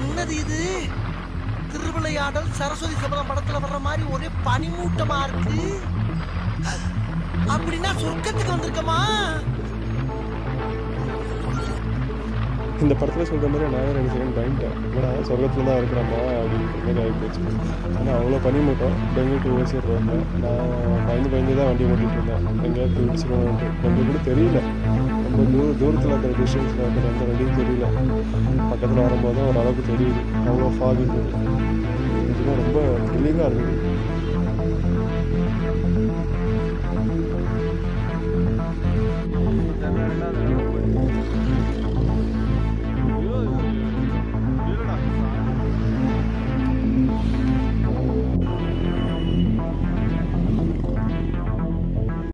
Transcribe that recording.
என்னது இது திருவிளையாடல் சரஸ்வதி சபதம் படத்துல வர்ற மாதிரி ஒரே பனிமூட்டமா இருக்கு அப்படின்னா சொர்க்கத்துக்கு வந்திருக்கமா இந்த படத்தில் சொல்கிற மாதிரி நானும் ரெண்டு செகண்ட் பயந்துட்டேன் என்னடா சொர்க்கத்தில் தான் இருக்கிறாமா அப்படின்ற மாதிரி ஆகி போச்சு ஆனால் அவ்வளோ பனிமூட்டம் பெங்களூர் டு ஓசியர் ரோட்டில் நான் பயந்து பயந்து தான் வண்டி ஓட்டிகிட்டு இருந்தேன் எங்கேயாவது இடிச்சிருவோம்ட்டு கொஞ்சம் கூட தெரியல ரொம்ப தூர தூரத்தில் இருக்கிற டிஸ்டன்ஸில் இருக்கிற எந்த வண்டியும் தெரியல பக்கத்தில் வரும்போது தான் ஓரளவுக்கு தெரியுது அவ்வளோ ஃபாக் இருந்தது இதெல்லாம் ரொம்ப த்ரில்லிங்காக இருக்குது